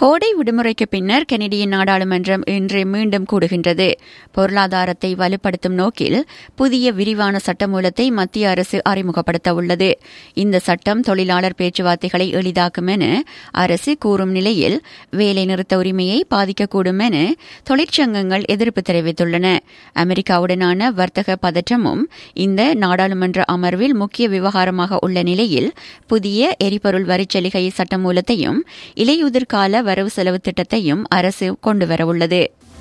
கோடை விடுமுறைக்கு பின்னர் கெனடிய நாடாளுமன்றம் இன்று மீண்டும் கூடுகின்றது பொருளாதாரத்தை வலுப்படுத்தும் நோக்கில் புதிய விரிவான சட்டமூலத்தை மத்திய அரசு அறிமுகப்படுத்த உள்ளது இந்த சட்டம் தொழிலாளர் பேச்சுவார்த்தைகளை எளிதாக்கும் என அரசு கூறும் நிலையில் வேலைநிறுத்த உரிமையை பாதிக்கக்கூடும் என தொழிற்சங்கங்கள் எதிர்ப்பு தெரிவித்துள்ளன அமெரிக்காவுடனான வர்த்தக பதற்றமும் இந்த நாடாளுமன்ற அமர்வில் முக்கிய விவகாரமாக உள்ள நிலையில் புதிய எரிபொருள் வரிச்சலுகை சட்டமூலத்தையும் இலையுதிர்கால வரவு செலவு திட்டத்தையும் அரசு கொண்டுவரவுள்ளது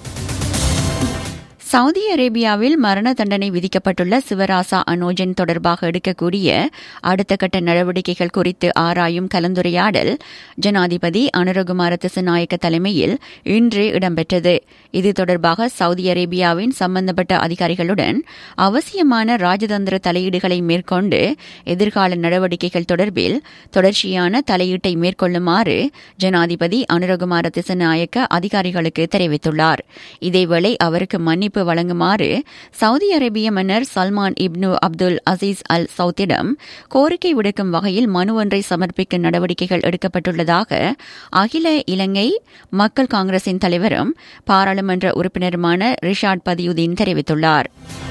சவுதி அரேபியாவில் மரண தண்டனை விதிக்கப்பட்டுள்ள சிவராசா அனோஜன் தொடர்பாக எடுக்கக்கூடிய அடுத்த கட்ட நடவடிக்கைகள் குறித்து ஆராயும் கலந்துரையாடல் ஜனாதிபதி அனுரகுமார திசுநாயக்க தலைமையில் இன்று இடம்பெற்றது இது தொடர்பாக சவுதி அரேபியாவின் சம்பந்தப்பட்ட அதிகாரிகளுடன் அவசியமான ராஜதந்திர தலையீடுகளை மேற்கொண்டு எதிர்கால நடவடிக்கைகள் தொடர்பில் தொடர்ச்சியான தலையீட்டை மேற்கொள்ளுமாறு ஜனாதிபதி அனுரகுமார திசுநாயக்க அதிகாரிகளுக்கு தெரிவித்துள்ளார் இதேவேளை அவருக்கு மன்னிப்பு வழங்குமாறு சவுதி அரேபிய மன்னர் சல்மான் இப்னு அப்துல் அசீஸ் அல் சவுத்திடம் கோரிக்கை விடுக்கும் வகையில் மனு ஒன்றை சமர்ப்பிக்கும் நடவடிக்கைகள் எடுக்கப்பட்டுள்ளதாக அகில இலங்கை மக்கள் காங்கிரசின் தலைவரும் பாராளுமன்ற உறுப்பினருமான ரிஷாட் பதியுதீன் தெரிவித்துள்ளார்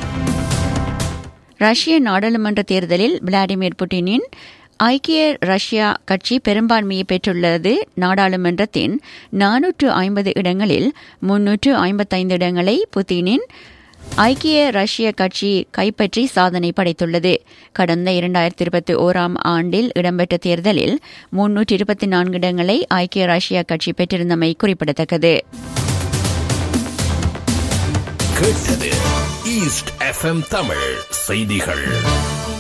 ரஷ்ய நாடாளுமன்ற தேர்தலில் விளாடிமிர் புட்டினின் ஐக்கிய ரஷ்யா கட்சி பெரும்பான்மையை பெற்றுள்ளது நாடாளுமன்றத்தின் நானூற்று ஐம்பது இடங்களில் முன்னூற்று ஐம்பத்தைந்து இடங்களை புதினின் ஐக்கிய ரஷ்ய கட்சி கைப்பற்றி சாதனை படைத்துள்ளது கடந்த இரண்டாயிரத்தி இருபத்தி ஓராம் ஆண்டில் இடம்பெற்ற தேர்தலில் முன்னூற்று இருபத்தி நான்கு இடங்களை ஐக்கிய ரஷ்யா கட்சி பெற்றிருந்தமை குறிப்பிடத்தக்கது கேட்டது ஈஸ்ட் எஃப்எம் தமிழ் செய்திகள்